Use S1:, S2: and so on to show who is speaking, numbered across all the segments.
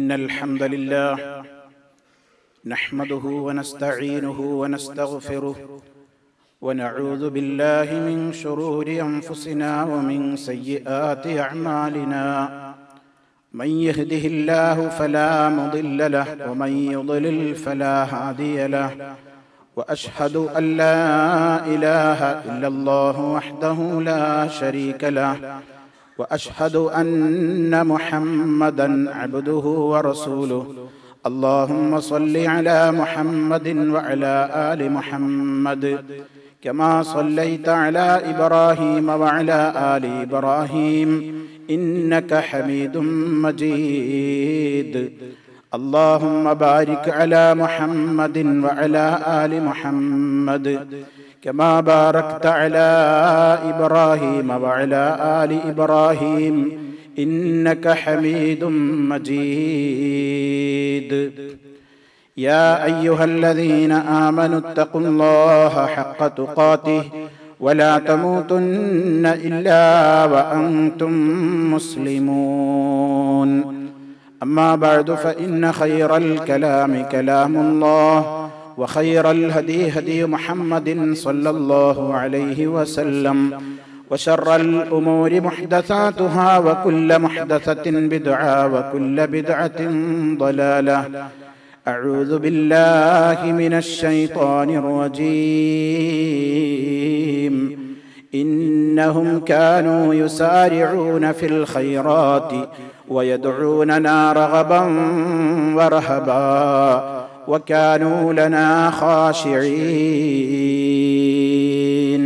S1: إن الحمد لله نحمده ونستعينه ونستغفره ونعوذ بالله من شرور أنفسنا ومن سيئات أعمالنا من يهده الله فلا مضل له ومن يضلل فلا هادي له واشهد ان لا اله الا الله وحده لا شريك له واشهد ان محمدا عبده ورسوله اللهم صل على محمد وعلى ال محمد كما صليت على ابراهيم وعلى ال ابراهيم انك حميد مجيد اللهم بارك على محمد وعلى ال محمد كما باركت على ابراهيم وعلى ال ابراهيم انك حميد مجيد يا ايها الذين امنوا اتقوا الله حق تقاته ولا تموتن الا وانتم مسلمون اما بعد فان خير الكلام كلام الله وخير الهدي هدي محمد صلى الله عليه وسلم وشر الامور محدثاتها وكل محدثه بدعه وكل بدعه ضلاله اعوذ بالله من الشيطان الرجيم انهم كانوا يسارعون في الخيرات ويدعوننا رغبا ورهبا وكانوا لنا خاشعين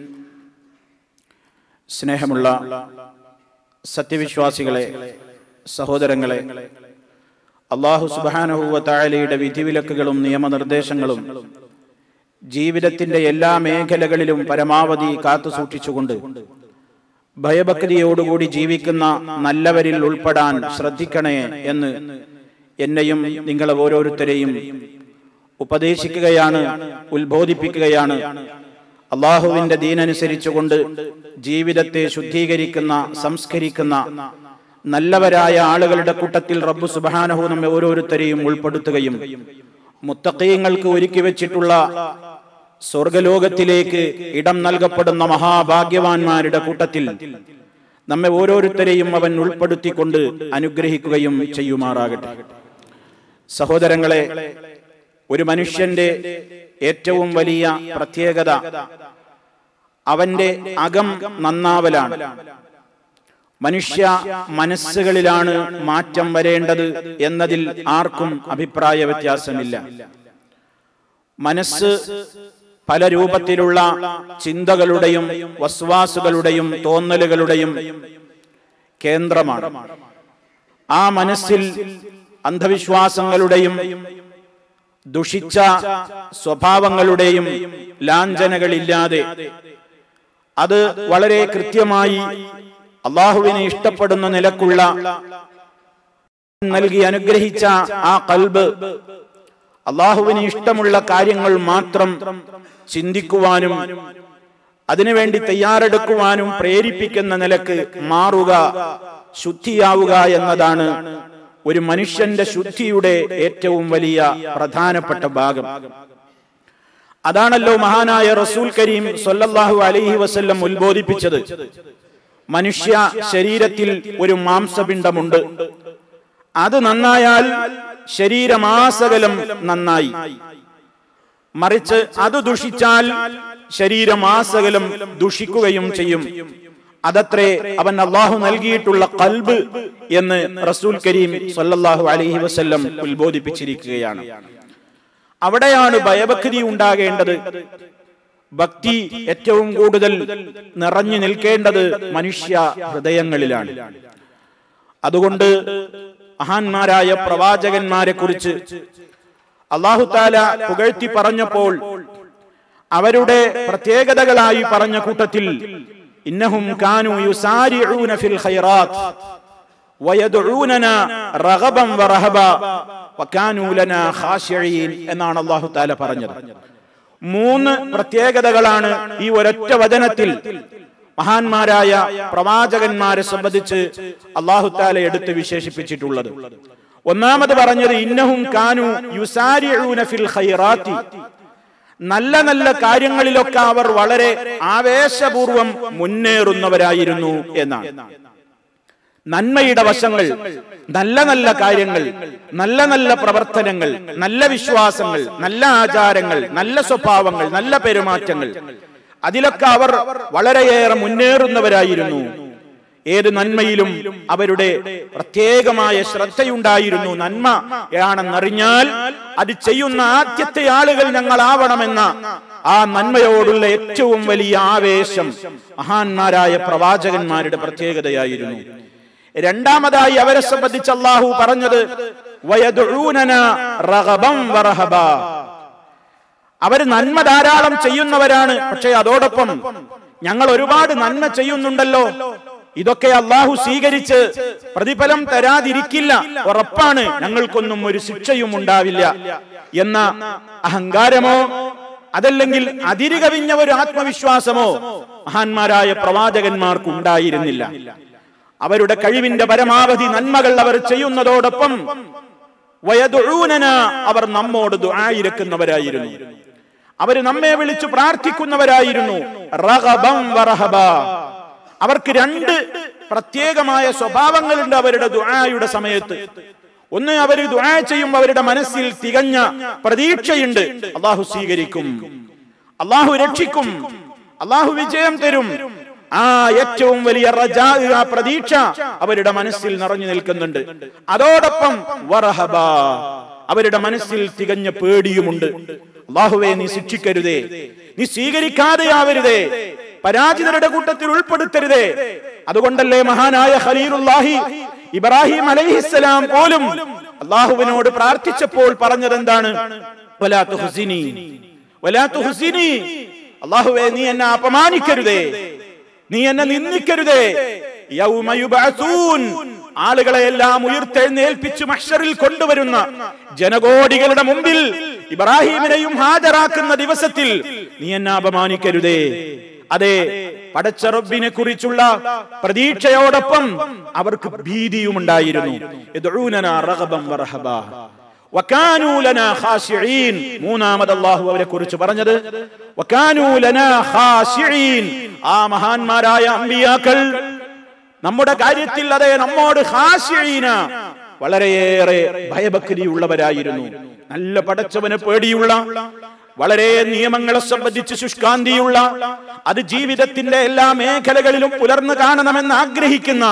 S1: സ്നേഹമുള്ള സത്യവിശ്വാസികളെ സഹോദരങ്ങളെ അള്ളാഹു സുബാനഹുവ തായാലയുടെ വിധിവിലക്കുകളും നിയമനിർദ്ദേശങ്ങളും ജീവിതത്തിന്റെ എല്ലാ മേഖലകളിലും പരമാവധി കാത്തു സൂക്ഷിച്ചുകൊണ്ട് ഭയഭക്തിയോടുകൂടി ജീവിക്കുന്ന നല്ലവരിൽ ഉൾപ്പെടാൻ ശ്രദ്ധിക്കണേ എന്ന് എന്നെയും നിങ്ങളെ ഓരോരുത്തരെയും ഉപദേശിക്കുകയാണ് ഉത്ബോധിപ്പിക്കുകയാണ് അള്ളാഹുവിന്റെ ദീനനുസരിച്ചുകൊണ്ട് ജീവിതത്തെ ശുദ്ധീകരിക്കുന്ന സംസ്കരിക്കുന്ന നല്ലവരായ ആളുകളുടെ കൂട്ടത്തിൽ റബ്ബു സുബാനഹു നമ്മെ ഓരോരുത്തരെയും ഉൾപ്പെടുത്തുകയും മുത്തക്കീങ്ങൾക്ക് ഒരുക്കി വെച്ചിട്ടുള്ള സ്വർഗലോകത്തിലേക്ക് ഇടം നൽകപ്പെടുന്ന മഹാഭാഗ്യവാന്മാരുടെ കൂട്ടത്തിൽ നമ്മെ ഓരോരുത്തരെയും അവൻ ഉൾപ്പെടുത്തിക്കൊണ്ട് അനുഗ്രഹിക്കുകയും ചെയ്യുമാറാകട്ടെ സഹോദരങ്ങളെ ഒരു മനുഷ്യന്റെ ഏറ്റവും വലിയ പ്രത്യേകത അവന്റെ അകം നന്നാവലാണ് മനുഷ്യ മനസ്സുകളിലാണ് മാറ്റം വരേണ്ടത് എന്നതിൽ ആർക്കും അഭിപ്രായ വ്യത്യാസമില്ല മനസ്സ് പല രൂപത്തിലുള്ള ചിന്തകളുടെയും വസ്വാസുകളുടെയും തോന്നലുകളുടെയും കേന്ദ്രമാണ് ആ മനസ്സിൽ അന്ധവിശ്വാസങ്ങളുടെയും ദുഷിച്ച സ്വഭാവങ്ങളുടെയും ലാഞ്ചനകളില്ലാതെ അത് വളരെ കൃത്യമായി അള്ളാഹുവിനെ ഇഷ്ടപ്പെടുന്ന നിലക്കുള്ള നൽകി അനുഗ്രഹിച്ച ആ കൽബ് അള്ളാഹുവിന് ഇഷ്ടമുള്ള കാര്യങ്ങൾ മാത്രം ചിന്തിക്കുവാനും അതിനുവേണ്ടി തയ്യാറെടുക്കുവാനും പ്രേരിപ്പിക്കുന്ന നിലക്ക് മാറുക ശുദ്ധിയാവുക എന്നതാണ് ഒരു മനുഷ്യന്റെ ശുദ്ധിയുടെ ഏറ്റവും വലിയ പ്രധാനപ്പെട്ട ഭാഗം അതാണല്ലോ മഹാനായ റസൂൽ കരീം സൊല്ലാഹു അലൈഹി വസല്ലം ഉത്ബോധിപ്പിച്ചത് മനുഷ്യ ശരീരത്തിൽ ഒരു മാംസപിണ്ഡമുണ്ട് അത് നന്നായാൽ ശരീരമാസകലം നന്നായി മറിച്ച് അത് ദുഷിച്ചാൽ ശരീരമാസകലം ദുഷിക്കുകയും ചെയ്യും അതത്രേ അവൻ അള്ളാഹു നൽകിയിട്ടുള്ള കൽബ് എന്ന് റസൂൽ കരീം സല്ലല്ലാഹു അലൈഹി വസല്ലം ഉത്ബോധിപ്പിച്ചിരിക്കുകയാണ് അവിടെയാണ് ഭയഭക്തി ഉണ്ടാകേണ്ടത് ഭക്തി ഏറ്റവും കൂടുതൽ നിറഞ്ഞു നിൽക്കേണ്ടത് മനുഷ്യ ഹൃദയങ്ങളിലാണ് അതുകൊണ്ട് മഹാന്മാരായ പ്രവാചകന്മാരെ കുറിച്ച് അള്ളാഹുത്താല പുകഴ്ത്തി പറഞ്ഞപ്പോൾ അവരുടെ പ്രത്യേകതകളായി പറഞ്ഞ കൂട്ടത്തിൽ ഇന്നഹും കാനു യുസാരിഊന ഫിൽ ഖൈറാത്ത് വയദുഊനന റഗബൻ വറഹബ വകാനു ലനാ ഖാശിഈൻ എന്നാണ് അല്ലാഹു തആല പറഞ്ഞത് മൂന്ന് പ്രത്യേകതകളാണ് ഈ ഒരൊറ്റ വചനത്തിൽ മഹാന്മാരായ പ്രവാചകന്മാരെ സംബന്ധിച്ച് അള്ളാഹു താല എടുത്ത് വിശേഷിപ്പിച്ചിട്ടുള്ളത് ഒന്നാമത് പറഞ്ഞത് ഇന്നഹും കാനു യുസാരിഊന ഫിൽ ഖൈറാത്തി നല്ല നല്ല കാര്യങ്ങളിലൊക്കെ അവർ വളരെ ആവേശപൂർവം മുന്നേറുന്നവരായിരുന്നു എന്നാണ് നന്മയുടെ വശങ്ങൾ നല്ല നല്ല കാര്യങ്ങൾ നല്ല നല്ല പ്രവർത്തനങ്ങൾ നല്ല വിശ്വാസങ്ങൾ നല്ല ആചാരങ്ങൾ നല്ല സ്വഭാവങ്ങൾ നല്ല പെരുമാറ്റങ്ങൾ അതിലൊക്കെ അവർ വളരെയേറെ മുന്നേറുന്നവരായിരുന്നു ഏത് നന്മയിലും അവരുടെ പ്രത്യേകമായ ശ്രദ്ധയുണ്ടായിരുന്നു നന്മ ആണെന്നറിഞ്ഞാൽ അത് ചെയ്യുന്ന ആദ്യത്തെ ആളുകൾ ഞങ്ങളാവണമെന്ന ആ നന്മയോടുള്ള ഏറ്റവും വലിയ ആവേശം മഹാന്മാരായ പ്രവാചകന്മാരുടെ പ്രത്യേകതയായിരുന്നു രണ്ടാമതായി അവരെ സംബന്ധിച്ച് അള്ളാഹു പറഞ്ഞത് വയദുഊനന റഗബം വറഹബ അവർ നന്മ ധാരാളം ചെയ്യുന്നവരാണ് പക്ഷെ അതോടൊപ്പം ഞങ്ങൾ ഒരുപാട് നന്മ ചെയ്യുന്നുണ്ടല്ലോ ഇതൊക്കെ അള്ളാഹു സ്വീകരിച്ച് പ്രതിഫലം തരാതിരിക്കില്ല ഉറപ്പാണ് ഞങ്ങൾക്കൊന്നും ഒരു ശിക്ഷയും ഉണ്ടാവില്ല എന്ന അഹങ്കാരമോ അതല്ലെങ്കിൽ അതിരുകവിഞ്ഞ ഒരു ആത്മവിശ്വാസമോ മഹാന്മാരായ പ്രവാചകന്മാർക്ക് ഉണ്ടായിരുന്നില്ല അവരുടെ കഴിവിന്റെ പരമാവധി നന്മകൾ അവർ ചെയ്യുന്നതോടൊപ്പം വയതുഴൂനന അവർ നമ്മോട് ദുആയിരക്കുന്നവരായിരുന്നു അവർ നമ്മെ വിളിച്ചു പ്രാർത്ഥിക്കുന്നവരായിരുന്നു റഗബം വറഹബ അവർക്ക് രണ്ട് പ്രത്യേകമായ സ്വഭാവങ്ങളുണ്ട് അവരുടെ ദുആയുടെ സമയത്ത് ഒന്ന് അവർ ദുആ ചെയ്യുമ്പോൾ അവരുടെ മനസ്സിൽ തികഞ്ഞ പ്രതീക്ഷയുണ്ട് അള്ളാഹു സ്വീകരിക്കും അള്ളാഹു രക്ഷിക്കും അള്ളാഹു വിജയം തരും ആ ഏറ്റവും വലിയ റജാ ആ പ്രതീക്ഷ അവരുടെ മനസ്സിൽ നിറഞ്ഞു നിൽക്കുന്നുണ്ട് അതോടൊപ്പം വറഹബ അവരുടെ മനസ്സിൽ തികഞ്ഞ പേടിയുമുണ്ട് അള്ളാഹുവെ നീ ശിക്ഷിക്കരുതേ നീ സ്വീകരിക്കാതെയാവരുതേ പരാജിതരുടെ കൂട്ടത്തിൽ ഉൾപ്പെടുത്തരുതേ അതുകൊണ്ടല്ലേ മഹാനായ ഖലീലുല്ലാഹി ഇബ്രാഹിം അലൈഹിസ്സലാം പോലും അള്ളാഹുവിനോട് പ്രാർത്ഥിച്ചപ്പോൾ പറഞ്ഞത് എന്താണ് വലാത്തു ഹുസിനി വലാത്തു ഹുസിനി അള്ളാഹുവെ നീ എന്നെ അപമാനിക്കരുതേ നീ എന്നെ നിന്ദിക്കരുതേ യൗമ യുബഅസൂൻ ആളുകളെ എല്ലാം ഉയർത്തെഴുന്നേൽപ്പിച്ച് മഹ്ഷറിൽ കൊണ്ടുവരുന്ന ജനകോടികളുടെ മുമ്പിൽ ഇബ്രാഹിമിനെയും ഹാജരാക്കുന്ന ദിവസത്തിൽ നീ എന്നെ അപമാനിക്കരുതേ അതെ പടച്ച റബ്ബിനെ കുറിച്ചുള്ള പ്രതീക്ഷയോടൊപ്പം അവർക്ക് ഭീതിയും ഉണ്ടായിരുന്നു യദ്ഊനനാ റഗബൻ വറഹബ വകാനൂ ലനാ ഖാശിഈൻ മൂന്നാമത് അല്ലാഹു അവരെ കുറിച്ച് പറഞ്ഞത് വകാനൂ ലനാ ഖാശിഈൻ ആ മഹാന്മാരായ അമ്പിയാക്കൾ നമ്മുടെ കാര്യത്തിൽ അതെ നമ്മോട് ഹാസ്യീന വളരെയേറെ ഭയഭക്തിയുള്ളവരായിരുന്നു നല്ല പടച്ചവന് പേടിയുള്ള വളരെ നിയമങ്ങളെ സംബന്ധിച്ച് ശുഷ്കാന്തിയുള്ള അത് ജീവിതത്തിന്റെ എല്ലാ മേഖലകളിലും പുലർന്നു കാണണമെന്ന് ആഗ്രഹിക്കുന്ന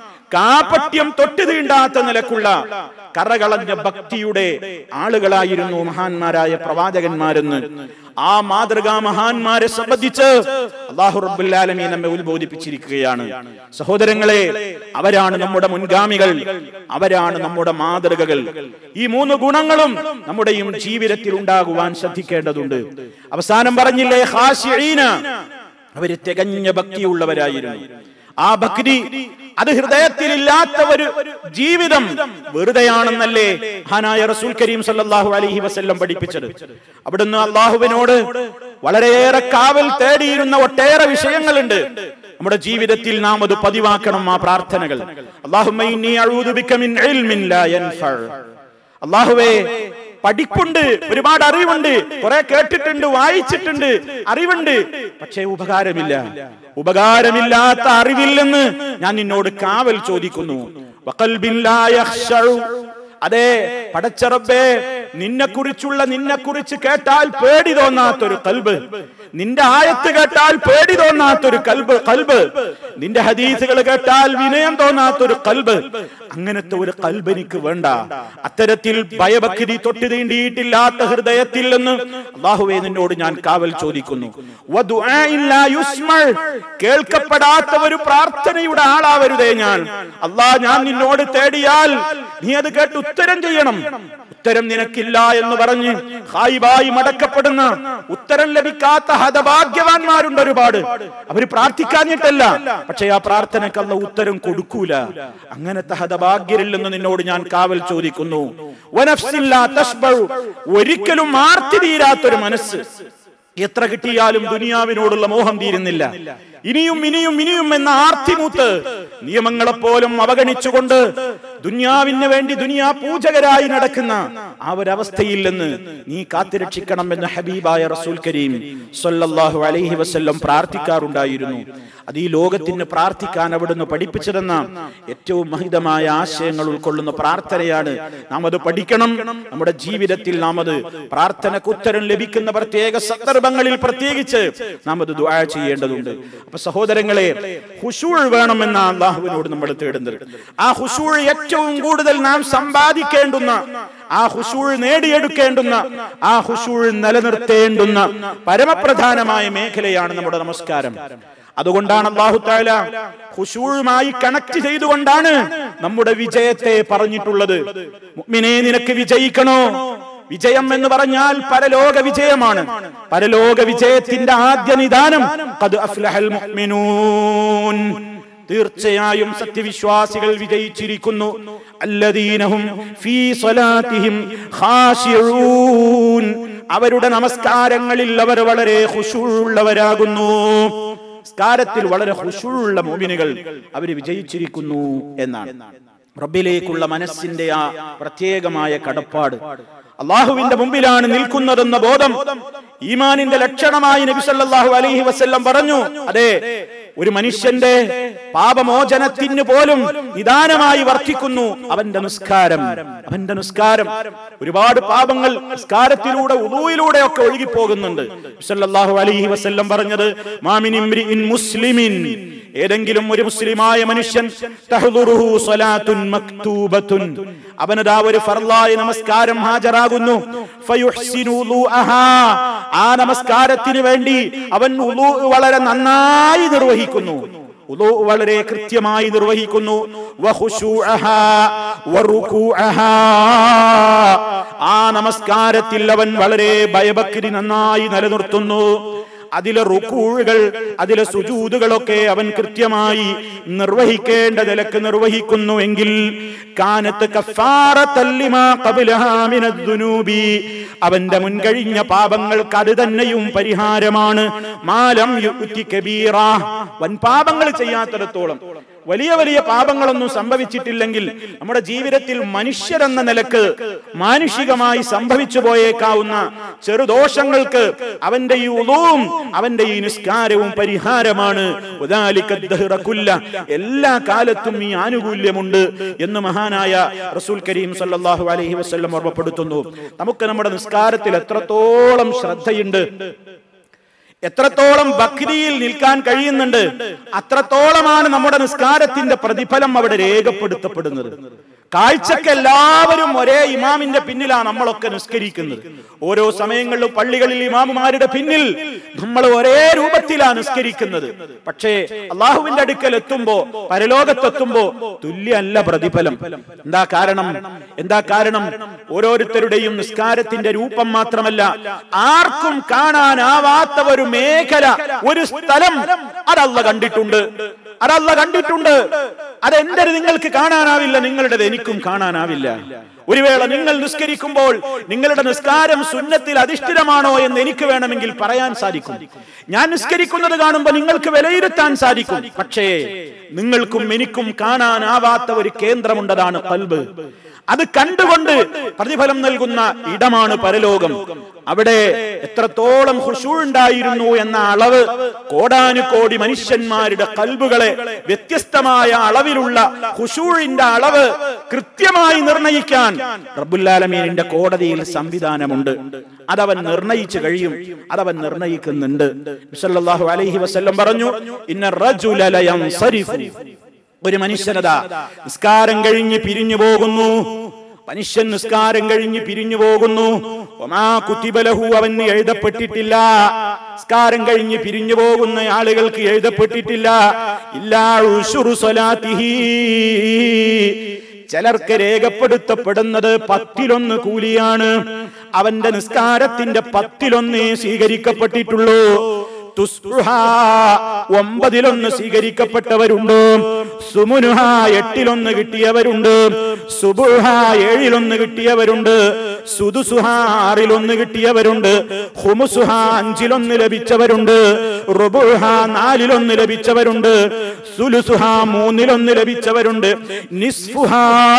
S1: കാപട്യം തൊട്ടു തീണ്ടാത്ത നിലക്കുള്ള കറകളഞ്ഞ ഭക്തിയുടെ ആളുകളായിരുന്നു മഹാന്മാരായ പ്രവാചകന്മാരെന്ന് ആ മാതൃകാ മഹാന്മാരെ സംബന്ധിച്ച് അള്ളാഹു റബ്ബുല്ലാലമീ നമ്മെ ഉത്ബോധിപ്പിച്ചിരിക്കുകയാണ് സഹോദരങ്ങളെ അവരാണ് നമ്മുടെ മുൻഗാമികൾ അവരാണ് നമ്മുടെ മാതൃകകൾ ഈ മൂന്ന് ഗുണങ്ങളും നമ്മുടെയും ജീവിതത്തിൽ ഉണ്ടാകുവാൻ ശ്രദ്ധിക്കേണ്ടതുണ്ട് അവസാനം പറഞ്ഞില്ലേ ഹാഷിഈന അവര് തികഞ്ഞ ഭക്തിയുള്ളവരായിരുന്നു ആ ഭക്തി അത് ഹൃദയത്തിലില്ലാത്ത ഒരു ജീവിതം വെറുതെയാണെന്നല്ലേ ഹാനായ റസൂൽ കരീം സല്ലല്ലാഹു അലൈഹി വസല്ലം പഠിപ്പിച്ചത് അവിടുന്ന് അള്ളാഹുവിനോട് വളരെയേറെ കാവൽ തേടിയിരുന്ന ഒട്ടേറെ വിഷയങ്ങളുണ്ട് നമ്മുടെ ജീവിതത്തിൽ നാം അത് പതിവാക്കണം ആ പ്രാർത്ഥനകൾ അള്ളാഹുമ്മ ഇന്നി അഊദു ബിക മിൻ ഇൽമിൻ ലാ യൻഫഅ അള്ളാഹുവേ പഠിപ്പുണ്ട് ഒരുപാട് അറിവുണ്ട് കുറെ കേട്ടിട്ടുണ്ട് വായിച്ചിട്ടുണ്ട് അറിവുണ്ട് പക്ഷേ ഉപകാരമില്ല ഉപകാരമില്ലാത്ത അറിവിൽ നിന്ന് ഞാൻ നിന്നോട് കാവൽ ചോദിക്കുന്നു വഖൽബിൻ ലാ യഖ്ശഉ. അതെ പടച്ചറബേ നിന്നെ കുറിച്ചുള്ള നിന്നെ കുറിച്ച് കേട്ടാൽ പേടി തോന്നാത്തൊരു കൽബ് നിന്റെ ആയത്ത് കേട്ടാൽ പേടി തോന്നാത്തൊരു കൽബ് കൽബ് നിന്റെ ഹദീസുകൾ കേട്ടാൽ വിനയം തോന്നാത്തൊരു കൽബ് അങ്ങനത്തെ ഒരു കൽബ് എനിക്ക് വേണ്ട അത്തരത്തിൽ ഭയഭക്തി തൊട്ട് തീണ്ടിയിട്ടില്ലാത്ത ഹൃദയത്തിൽ നിന്ന് അള്ളാഹുവെ നിന്നോട് ഞാൻ കാവൽ ചോദിക്കുന്നു വദുആഇൻ ലാ യുസ്മൾ. കേൾക്കപ്പെടാത്ത ഒരു പ്രാർത്ഥനയുടെ ആളാവരുതേ ഞാൻ അള്ളാ ഞാൻ നിന്നോട് തേടിയാൽ നീ അത് കേട്ട് ഉത്തരം ചെയ്യണം ഉത്തരം നിനക്കില്ല എന്ന് പറഞ്ഞ് ഹായിബായി മടക്കപ്പെടുന്ന ഉത്തരം ലഭിക്കാത്ത ഹതഭാഗ്യവാന്മാരുണ്ട് ഒരുപാട് അവര് പ്രാർത്ഥിക്കാഞ്ഞിട്ടല്ല പക്ഷെ ആ പ്രാർത്ഥനക്കല്ല ഉത്തരം കൊടുക്കൂല അങ്ങനത്തെ ഹതഭാഗ്യരിൽ നിന്ന് നിന്നോട് ഞാൻ കാവൽ ചോദിക്കുന്നു വനഫ്സില്ലാ തശ്ബഉ. ഒരിക്കലും ആർത്തി തീരാത്തൊരു മനസ്സ് എത്ര കിട്ടിയാലും ദുനിയാവിനോടുള്ള മോഹം തീരുന്നില്ല ഇനിയും ഇനിയും ഇനിയും എന്ന ആർത്തിമൂത്ത് നിയമങ്ങളെപ്പോലും അവഗണിച്ചുകൊണ്ട് ദുനിയാവിന് വേണ്ടി ദുനിയാ പൂജകരായി നടക്കുന്ന ആ ഒരവസ്ഥയിൽ നിന്ന് നീ കാത്തുരക്ഷിക്കണം എന്ന് ഹബീബായ റസൂൽ കരീം സല്ലല്ലാഹു അലൈഹി വസല്ലം പ്രാർത്ഥിക്കാറുണ്ടായിരുന്നു അത് ഈ ലോകത്തിന് പ്രാർത്ഥിക്കാൻ അവിടുന്ന് പഠിപ്പിച്ചിരുന്ന ഏറ്റവും മഹിതമായ ആശയങ്ങൾ ഉൾക്കൊള്ളുന്ന പ്രാർത്ഥനയാണ് നാം അത് പഠിക്കണം നമ്മുടെ ജീവിതത്തിൽ നാം അത് പ്രാർത്ഥനക്ക് ഉത്തരം ലഭിക്കുന്ന പ്രത്യേക സന്ദർഭങ്ങളിൽ പ്രത്യേകിച്ച് നാം അത് ദുആ ചെയ്യേണ്ടതുണ്ട് അപ്പൊ സഹോദരങ്ങളെ ഹുഷൂൾ വേണമെന്ന അള്ളാഹുവിനോട് നമ്മൾ തേടുന്നത് ആ ഹുഷൂൾ ഏറ്റവും കൂടുതൽ നാം സമ്പാദിക്കേണ്ടുന്ന ആ ഹുഷൂൾ നേടിയെടുക്കേണ്ടുന്ന ആ ഹുഷൂൾ നിലനിർത്തേണ്ടുന്ന പരമപ്രധാനമായ മേഖലയാണ് നമ്മുടെ നമസ്കാരം അതുകൊണ്ടാണ് അള്ളാഹു താല ഹുഷൂഴുമായി കണക്ട് ചെയ്തുകൊണ്ടാണ് നമ്മുടെ വിജയത്തെ പറഞ്ഞിട്ടുള്ളത് മുഅ്മിനേ നിനക്ക് വിജയിക്കണോ വിജയം എന്ന് പറഞ്ഞാൽ പരലോക വിജയമാണ് പരലോക വിജയത്തിന്റെ ആദ്യ നിദാനം ഖദ് അഫ്ലഹൽ മുഅ്മിനൂൻ തീർച്ചയായും സത്യവിശ്വാസികൾ വിജയിച്ചിരിക്കുന്നു അല്ലദീനഹും ഫീ സ്വലാത്തിഹിം ഖാശിഊൻ അവരുടെ നമസ്കാരങ്ങളിൽ അവർ വളരെ ഖുശൂഉള്ളവരാകുന്നു നമസ്കാരത്തിൽ വളരെ ഖുശൂഉള്ള മുഅ്മിനുകൾ അവർ വിജയിച്ചിരിക്കുന്നു എന്നാണ് റബ്ബിലേക്കുള്ള മനസ്സിന്റെ ആ പ്രത്യേകമായ കടപ്പാട് അള്ളാഹുവിന്റെ മുമ്പിലാണ് നിൽക്കുന്നതെന്ന ബോധം ഈമാനിന്റെ ലക്ഷണമായി നബി സല്ലല്ലാഹു അലൈഹി വസല്ലം പറഞ്ഞു അതെ ഒരു മനുഷ്യന്റെ പാപമോചനത്തിന് പോലും നിദാനമായി വർത്തിക്കുന്നു അവന്റെ നിസ്കാരം അവന്റെ നിസ്കാരം ഒരുപാട് പാപങ്ങൾ നിസ്കാരത്തിലൂടെ ഉദൂയിലൂടെ ഒക്കെ ഒഴുകി പോകുന്നുണ്ട് സല്ലല്ലാഹു അലൈഹി വസല്ലം പറഞ്ഞത് മാമിൻ ഇംരിഇൻ മുസ്ലിമിൻ ഏതെങ്കിലും ഒരു മുസ്ലിമായ മനുഷ്യൻ തഹ്ദുറുഹു സ്വലാത്തുൻ മക്തൂബത്തുൻ അവനതാ ഒരു ഫർലായ നമസ്കാരം ഹാജരാകുന്നു ഫയുഹ്സിനു വുളൂഅഹാ. ആ നമസ്കാരത്തിന് വേണ്ടി അവൻ ഉളൂ വളരെ നന്നായി നിർവഹിക്കുന്നു ഉളൂ വളരെ കൃത്യമായി നിർവഹിക്കുന്നു വഖുശൂഅഹാ വറുകൂഅഹാ. ആ നമസ്കാരത്തിൽ അവൻ വളരെ ഭയഭക്തി നന്നായി നിലനിർത്തുന്നു അതിലെ റുക്കൂഴുകൾ അതിലെ സുജൂതുകളൊക്കെ അവൻ കൃത്യമായി നിർവഹിക്കേണ്ട നിലക്ക് നിർവഹിക്കുന്നുവെങ്കിൽ കാനത്ത് കഫാറത്തല്ലിമാ ഖബ്ലഹാ മിനദ്ദുനൂബി അവന്റെ മുൻകഴിഞ്ഞ പാപങ്ങൾക്ക് അത് തന്നെയും പരിഹാരമാണ് മാലം യുക്തി കബീറ വൻ പാപങ്ങൾ ചെയ്യാത്തിടത്തോളം വലിയ വലിയ പാപങ്ങളൊന്നും സംഭവിച്ചിട്ടില്ലെങ്കിൽ നമ്മുടെ ജീവിതത്തിൽ മനുഷ്യരെന്ന നിലക്ക് മാനുഷികമായി സംഭവിച്ചു പോയേക്കാവുന്ന ചെറുദോഷങ്ങൾക്ക് അവന്റെ ഈ ഉളവും അവന്റെ ഈ നിസ്കാരവും പരിഹാരമാണ് ഉദാലിക ദഹ്റ കുല്ല. എല്ലാ കാലത്തും ഈ ആനുകൂല്യമുണ്ട് എന്ന് മഹാനായ റസൂൽ കരീം സല്ലല്ലാഹു അലൈഹി വസല്ലം ഓർമ്മപ്പെടുത്തുന്നു നമുക്ക് നമ്മുടെ നിസ്കാരത്തിൽ എത്രത്തോളം ശ്രദ്ധയുണ്ട് എത്രത്തോളം ഭക്തിയിൽ നിൽക്കാൻ കഴിയുന്നുണ്ട് അത്രത്തോളമാണ് നമ്മുടെ നിസ്കാരത്തിന്റെ പ്രതിഫലം അവിടെ രേഖപ്പെടുത്തപ്പെടുന്നത് കാഴ്ചക്ക് എല്ലാവരും ഒരേ ഇമാമിന്റെ പിന്നിലാണ് നമ്മളൊക്കെ നിസ്കരിക്കുന്നത് ഓരോ സമയങ്ങളിലും പള്ളികളിൽ ഇമാമുമാരുടെ പിന്നിൽ നമ്മൾ ഒരേ രൂപത്തിലാണ് നിസ്കരിക്കുന്നത് പക്ഷേ അള്ളാഹുവിന്റെ അടുക്കൽ എത്തുമ്പോ പരലോകത്തെത്തുമ്പോ തുല്യമല്ല പ്രതിഫലം എന്താ കാരണം എന്താ കാരണം ഓരോരുത്തരുടെയും നിസ്കാരത്തിന്റെ രൂപം മാത്രമല്ല ആർക്കും കാണാനാവാത്ത ഒരു മേഖല ഒരു സ്ഥലം അതല്ല കണ്ടിട്ടുണ്ട് അതല്ല കണ്ടിട്ടുണ്ട് അതെന്റെ നിങ്ങൾക്ക് കാണാനാവില്ല നിങ്ങളുടേത് എനിക്കും കാണാനാവില്ല ഒരു വേള നിങ്ങൾ നിസ്കരിക്കുമ്പോൾ നിങ്ങളുടെ നിസ്കാരം സുന്നത്തിൽ അധിഷ്ഠിതമാണോ എന്ന് എനിക്ക് വേണമെങ്കിൽ പറയാൻ സാധിക്കും ഞാൻ നിസ്കരിക്കുന്നത് കാണുമ്പോൾ നിങ്ങൾക്ക് വിലയിരുത്താൻ സാധിക്കും പക്ഷേ നിങ്ങൾക്കും എനിക്കും കാണാനാവാത്ത ഒരു കേന്ദ്രമുണ്ടതാണ് കൽബ് അത് കണ്ടുകൊണ്ട് പ്രതിഫലം നൽകുന്ന ഇടമാണ് പരലോകം അവിടെ എത്രത്തോളം ഹുഷൂ ഉണ്ടായിരുന്നു എന്ന അളവ് കോടാനുകോടി മനുഷ്യന്മാരുടെ കൽബുകളെ വ്യത്യസ്തമായ അളവിലുള്ള ഹുഷൂഴിന്റെ അളവ് കൃത്യമായി നിർണയിക്കാൻ റബ്ബുല്ലാലമീനിന്റെ കോടതിയിൽ സംവിധാനമുണ്ട് അതവൻ നിർണയിച്ചു കഴിയും അതവൻ നിർണയിക്കുന്നുണ്ട് സല്ലല്ലാഹു അലൈഹി വസല്ലം പറഞ്ഞു ഇന്ന റജുല ലയൻസരിഫു ഒരു മനുഷ്യനതാ നിസ്കാരം കഴിഞ്ഞ് പിരിഞ്ഞു പോകുന്നു മനുഷ്യൻ നിസ്കാരം കഴിഞ്ഞ് പിരിഞ്ഞു പോകുന്നു ഒമാ കുത്തിബലഹു അവന് എഴുതപ്പെട്ടിട്ടില്ല നിസ്കാരം കഴിഞ്ഞ് പിരിഞ്ഞു പോകുന്ന ആളുകൾക്ക് എഴുതപ്പെട്ടിട്ടില്ല ഇല്ലാ ഉശുറു സ്വലാത്തിഹി ചിലർക്ക് രേഖപ്പെടുത്തപ്പെടുന്നത് പത്തിലൊന്ന് കൂലിയാണ് അവന്റെ നിസ്കാരത്തിന്റെ പത്തിലൊന്നേ സ്വീകരിക്കപ്പെട്ടിട്ടുള്ളൂ തുസ്റുഹ ഒമ്പതിലൊന്ന് സ്വീകരിക്കപ്പെട്ടവരുണ്ട് സുമുനുഹ എട്ടിലൊന്ന് കിട്ടിയവരുണ്ട് സുബുഹ ഏഴിലൊന്ന് കിട്ടിയവരുണ്ട് സുദുസുഹ ആറിലൊന്ന് കിട്ടിയവരുണ്ട് ഹുമുസുഹ അഞ്ചിലൊന്ന് ലഭിച്ചവരുണ്ട് റുബുഹ നാലിലൊന്ന് ലഭിച്ചവരുണ്ട് സുലുസുഹ മൂന്നിലൊന്ന് ലഭിച്ചവരുണ്ട് നിസ്ഫുഹ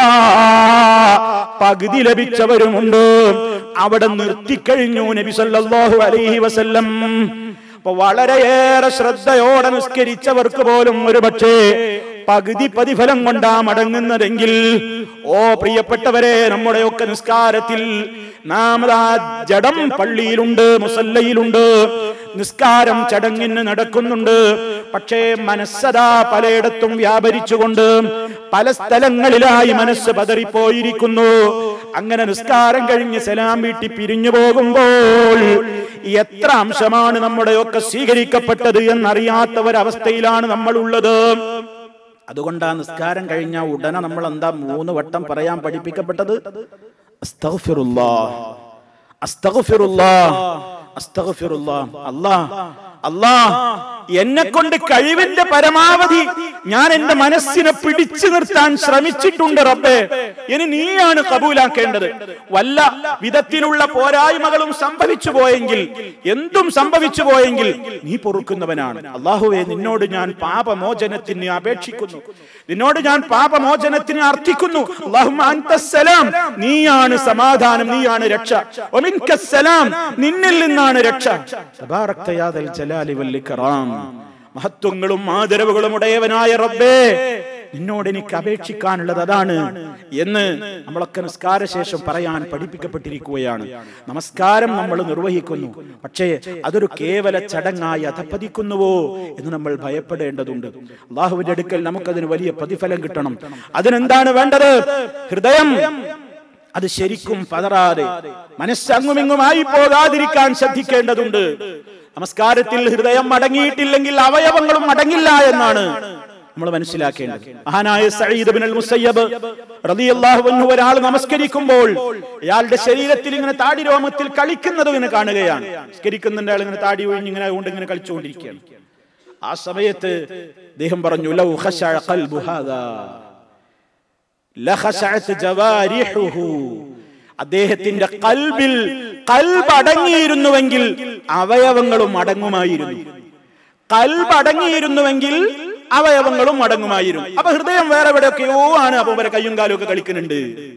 S1: പകുതി ലഭിച്ചവരുമുണ്ട് അവിടെ നിർത്തിക്കഴിഞ്ഞു നബി സല്ലല്ലാഹു അലൈഹി വസല്ലം അപ്പൊ വളരെയേറെ ശ്രദ്ധയോടെ നിസ്കരിച്ചവർക്ക് പോലും ഒരു പക്ഷേ പകുതി പ്രതിഫലം കൊണ്ടാ മടങ്ങുന്നതെങ്കിൽ ഓ പ്രിയപ്പെട്ടവരെ നമ്മുടെയൊക്കെ നിസ്കാരത്തിൽ നാം ആ ജഡം പള്ളിയിലുണ്ട് മുസല്ലയിലുണ്ട് നിസ്കാരം ചടങ്ങിന് നടക്കുന്നുണ്ട് പക്ഷേ മനസ്സതാ പലയിടത്തും വ്യാപരിച്ചുകൊണ്ട് പല സ്ഥലങ്ങളിലായി മനസ്സ് പതറിപ്പോയിരിക്കുന്നു അങ്ങനെ നിസ്കാരം കഴിഞ്ഞ് സലാം വീട്ടി പിരിഞ്ഞു പോകുമ്പോൾ എത്ര അംശമാണ് നമ്മുടെയൊക്കെ സ്വീകരിക്കപ്പെട്ടത് എന്നറിയാത്ത ഒരവസ്ഥയിലാണ് നമ്മളുള്ളത് അതുകൊണ്ട് ആ നിസ്കാരം കഴിഞ്ഞ ഉടനെ നമ്മൾ എന്താ മൂന്ന് വട്ടം പറയാൻ പഠിപ്പിക്കപ്പെട്ടത് അസ്തഗ്ഫിറുല്ലാ അസ്തഗ്ഫിറുല്ലാ അസ്തഗ്ഫിറുല്ലാ അല്ലാ അല്ലാ എന്നെ കൊണ്ട് കഴിവിന്റെ പരമാവധി ഞാൻ എന്റെ മനസ്സിനെ പിടിച്ചു നിർത്താൻ ശ്രമിച്ചിട്ടുണ്ട് റബ്ബേ ഇനി നീയാണ് കബൂലാക്കേണ്ടത് വല്ല വിധത്തിലുള്ള പോരായ്മകളും സംഭവിച്ചു പോയെങ്കിൽ എന്തും സംഭവിച്ചു പോയെങ്കിൽ നീ പൊറുക്കുന്നവനാണ് അള്ളാഹുവെ നിന്നോട് ഞാൻ പാപമോചനത്തിന് അപേക്ഷിക്കുന്നു നിന്നോട് ഞാൻ പാപമോചനത്തിന് അർത്ഥിക്കുന്നു അല്ലാഹുമ്മ അൻതസ്സലാം നീയാണ് സമാധാനം നീയാണ് രക്ഷ ഒമിൻകസ്സലാം നിന്നിൽ നിന്നാണ് രക്ഷ തബാറക്ത യാ ദൽ ജലാലി വൽ ഇക്റാം മഹത്വങ്ങളും ആദരവുകളും ഉടയവനായ റബ്ബേ നിന്നോട് എനിക്ക് അപേക്ഷിക്കാനുള്ളത് അതാണ് എന്ന് നമ്മളൊക്കെ നിസ്കാര ശേഷം പറയാൻ പഠിപ്പിക്കപ്പെട്ടിരിക്കുകയാണ് നമസ്കാരം നമ്മൾ നിർവഹിക്കുന്നു പക്ഷേ അതൊരു കേവല ചടങ്ങായി അധപ്പതിക്കുന്നുവോ എന്ന് നമ്മൾ ഭയപ്പെടേണ്ടതുണ്ട് അള്ളാഹുവിന്റെ അടുക്കൽ നമുക്കതിന് വലിയ പ്രതിഫലം കിട്ടണം അതിനെന്താണ് വേണ്ടത് ഹൃദയം അത് ശരിക്കും പതറാതെ മനസ്സങ്ങുമിങ്ങുമായി പോകാതിരിക്കാൻ ശ്രദ്ധിക്കേണ്ടതുണ്ട് നമസ്കാരത്തിൽ ഹൃദയം അടങ്ങിയിട്ടില്ലെങ്കിൽ അവയവങ്ങളും അടങ്ങില്ല എന്നാണ് നമ്മൾ മനസ്സിലാക്കേണ്ടത് മഹാനായ സഈദ് ബിൻ അൽ മുസയ്യബ് റളിയല്ലാഹു അൻഹു ഒരാൾ നമസ്കരിക്കുമ്പോൾ അയാളുടെ ശരീരത്തിൽ ഇങ്ങനെ താടി രോമത്തിൽ കളിക്കുന്നത് ഇങ്ങനെ കാണുകയാണ് നമസ്കരിക്കുന്നുണ്ട് അയാൾ ഇങ്ങനെ താടി ഒഴിഞ്ഞ് ഇങ്ങനെ കൊണ്ട് ഇങ്ങനെ കളിച്ചുകൊണ്ടിരിക്കുകയാണ് ആ സമയത്ത് അദ്ദേഹം പറഞ്ഞു ലൗ ഖശഅ ഖൽബു ഹാദാ ലഖശഅത് ജവാരിഹുഹു അദ്ദേഹത്തിന്റെ കൽബിൽ കൽബ് അടങ്ങിയിരുന്നുവെങ്കിൽ അവയവങ്ങളും അടങ്ങുമായിരുന്നു കൽബ് അടങ്ങിയിരുന്നുവെങ്കിൽ അവയവങ്ങളും അടങ്ങുമായിരുന്നു അപ്പൊ ഹൃദയം വേറെ എവിടെയൊക്കെയോ ആണ് അപ്പൊ വരെ കയ്യും കാലും ഒക്കെ കളിക്കുന്നുണ്ട്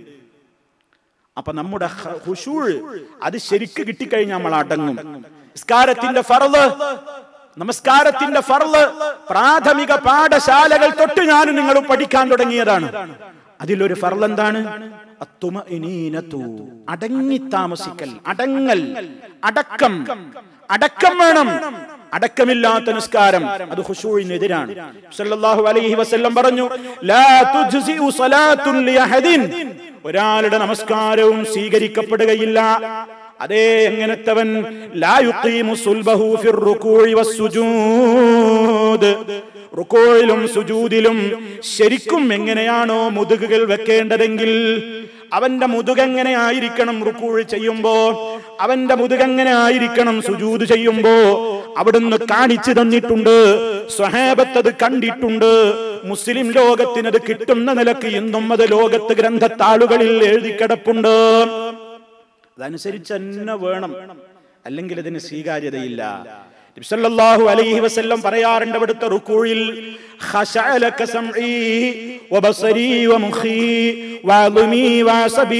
S1: അപ്പൊ നമ്മുടെ ഹുഷൂൾ അത് ശരിക്ക് കിട്ടിക്കഴിഞ്ഞാൽ നമ്മൾ അടങ്ങും നിസ്കാരത്തിന്റെ ഫറല് നമസ്കാരത്തിന്റെ ഫറല് പ്രാഥമിക പാഠശാലകൾ തൊട്ട് ഞാനും നിങ്ങളും പഠിക്കാൻ തുടങ്ങിയതാണ് അതിലൊരു ഫറൽ എന്താണ് അത്തുമഇനീനത്തു. അടങ്ങി താമസിക്കൽ അടങ്ങൽ അടക്കം അടക്കം വേണം അടക്കമില്ലാത്ത നിസ്കാരം അത് ഖുശൂഇനെതിരാണ് സല്ലല്ലാഹു അലൈഹി വസല്ലം പറഞ്ഞു ലാ തുജ്സിഉ സ്വലാത്തുൻ ലിഅഹദിൻ ഒരാളുടെ നമസ്കാരവും സ്വീകരിക്കപ്പെടുകയില്ല അതേ എങ്ങനത്തവൻ ലാ യുഖീമു സുൽബഹു ഫിർ റുകൂഇ വസ്സുജൂദ് റുക്കോയിലും സുജൂദിലും ശരിക്കും എങ്ങനെയാണോ മുതുകുകൾ വെക്കേണ്ടതെങ്കിൽ അവന്റെ മുതുകെങ്ങനെ ആയിരിക്കണം റുക്കൂഴ് ചെയ്യുമ്പോ അവന്റെ മുതുകെങ്ങനെ ആയിരിക്കണം സുജൂത് ചെയ്യുമ്പോ അവിടുന്ന് കാണിച്ചു തന്നിട്ടുണ്ട് സ്വഹാബത്ത് അത് കണ്ടിട്ടുണ്ട് മുസ്ലിം ലോകത്തിനത് കിട്ടുന്ന നിലക്ക് ഇന്നും അത് ലോകത്ത് ഗ്രന്ഥത്താളുകളിൽ എഴുതി കിടപ്പുണ്ട് അതനുസരിച്ച് തന്നെ വേണം അല്ലെങ്കിൽ അതിന് സ്വീകാര്യതയില്ല നബി സല്ലല്ലാഹു അലൈഹി വസല്ലം പറയാറുണ്ട് അവിടുത്തെ റുക്കൂഴിൽ ഖശഅലക സംഈ വബസരി വമുഖി വഅളുമി വഅസബി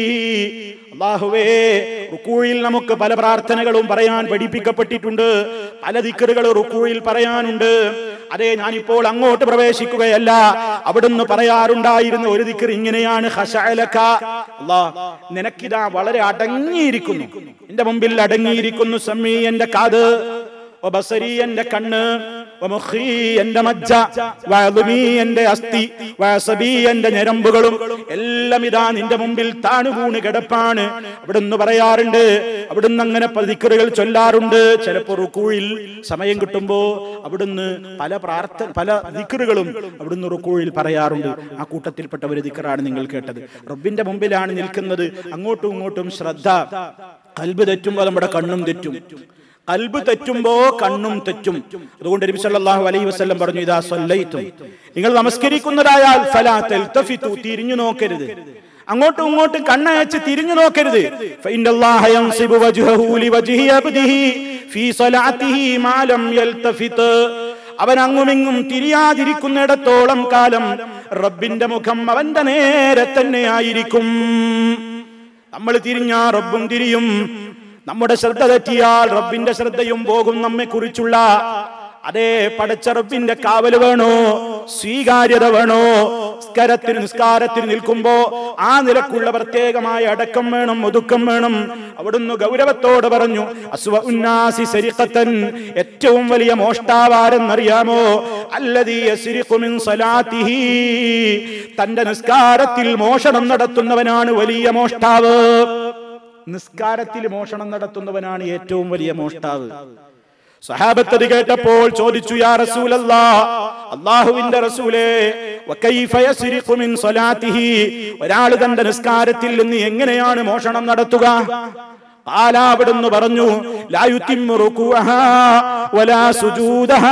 S1: അല്ലാഹുവേ റുക്കൂഴിൽ നമുക്ക് പല പ്രാർത്ഥനകളും പറയാൻ പഠിപ്പിക്കപ്പെട്ടിട്ടുണ്ട് പല ദിക്റുകൾ റുക്കൂഴിൽ പറയാനുണ്ട് അതെ ഞാനിപ്പോൾ അങ്ങോട്ട് പ്രവേശിക്കുകയല്ല അവിടുന്ന് പറയാറുണ്ടായിരുന്ന ഒരു ദിക്ർ ഇങ്ങനെയാണ് ഖശഅലക അല്ലാ നിനക്കിതാ വളരെ അടങ്ങിയിരിക്കുന്നു എന്റെ മുമ്പിൽ അടങ്ങിയിരിക്കുന്നു സമ്മി എന്റെ കാത് വബസരി എന്റെ കണ്ണ് വമുഖി എന്റെ മജ്ജ വഅളുമി എന്റെ അസ്ഥി വഅസബി എന്റെ ഞരമ്പുകളും എല്ലാം ഇതാ നിന്റെ മുമ്പിൽ താണുപൂണ് കിടപ്പാണ് അവിടുന്ന് പറയാറുണ്ട് അവിടുന്ന് അങ്ങനെ ദിക്കറുകൾ ചൊല്ലാറുണ്ട് ചിലപ്പോൾ റുക്കൂഴിൽ സമയം കിട്ടുമ്പോ അവിടുന്ന് പല പ്രാർത്ഥന പല ദിക്കറുകളും അവിടുന്ന് റുക്കൂഴിൽ പറയാറുണ്ട് ആ കൂട്ടത്തിൽപ്പെട്ട ഒരു ദിക്കറാണ് നിങ്ങൾ കേട്ടത് റബ്ബിന്റെ മുമ്പിലാണ് നിൽക്കുന്നത് അങ്ങോട്ടും ഇങ്ങോട്ടും ശ്രദ്ധ കൽബ് തെറ്റുമ്പോൾ നമ്മുടെ കണ്ണും തെറ്റും കൽബ് തെറ്റുമ്പോ കണ്ണും തെറ്റും അതുകൊണ്ട് നബി സല്ലല്ലാഹു അലൈഹി വസല്ലം പറഞ്ഞു ഇതാ സല്ലൈത്തും നിങ്ങൾ നമസ്കരിക്കുന്നതായാൽ ഫലാ തൽതഫിതു തിരിഞ്ഞു നോക്കരുത് അങ്ങോട്ടും ഇങ്ങോട്ടും കണ്ണയച്ച് തിരിഞ്ഞു നോക്കരുത് ഫഇന്നല്ലാഹ യൻസിബു വജ്ഹഹു ലിവജ്ഹി അബ്ദിഹി ഫീ സ്വലാത്തിഹി മാ ലം യൽതഫിത് അവൻ അങ്ങുമിങ്ങും തിരിയാതിരിക്കുന്നിടത്തോളം കാലം റബ്ബിന്റെ മുഖം അവന്റെ നേരെ തന്നെ ആയിരിക്കും നമ്മൾ തിരിഞ്ഞാ റബ്ബും തിരിയും നമ്മുടെ ശ്രദ്ധ തെറ്റിയാൽ റബ്ബിന്റെ ശ്രദ്ധയും പോകും നമ്മെ കുറിച്ചുള്ള അതേ പടച്ച റബ്ബിന്റെ കാവല് വേണോ സ്വീകാര്യത വേണോ നിസ്കാരത്തിന് നിസ്കാരത്തിന് നിൽക്കുമ്പോ ആ നിലക്കുള്ള പ്രത്യേകമായ അടക്കം വേണം ഒതുക്കം വേണം അവിടുന്ന് ഗൗരവത്തോട് പറഞ്ഞു അസ്വ ഉന്നാസി സരിഖത്തൻ ഏറ്റവും വലിയ മോഷ്ടാവാരെന്നറിയാമോ അല്ലദീ യസ്രിഖു മിൻ സലാത്തിഹി തന്റെ നിസ്കാരത്തിൽ മോഷണം നടത്തുന്നവനാണ് വലിയ മോഷ്ടാവ് നിസ്കാരത്തിൽ മോഷണം നടത്തുന്നവനാണ് ഏറ്റവും വലിയ മോഷ്ടാവ് സഹാബത്തത് കേട്ടപ്പോൾ ചോദിച്ചു യാ റസൂലല്ലാ അള്ളാഹുവിന്റെ റസൂലേ വകൈഫ യസ്രിഖു മിൻ സ്വലാത്തിഹി ഒരാൾ തന്റെ നിസ്കാരത്തിൽ നിന്ന് എങ്ങനെയാണ് മോഷണം നടത്തുക പാലാവിടുന്ന് പറഞ്ഞു ലായുത്തിമ്മു റുകൂഅഹാ വലാ സുജൂദഹാ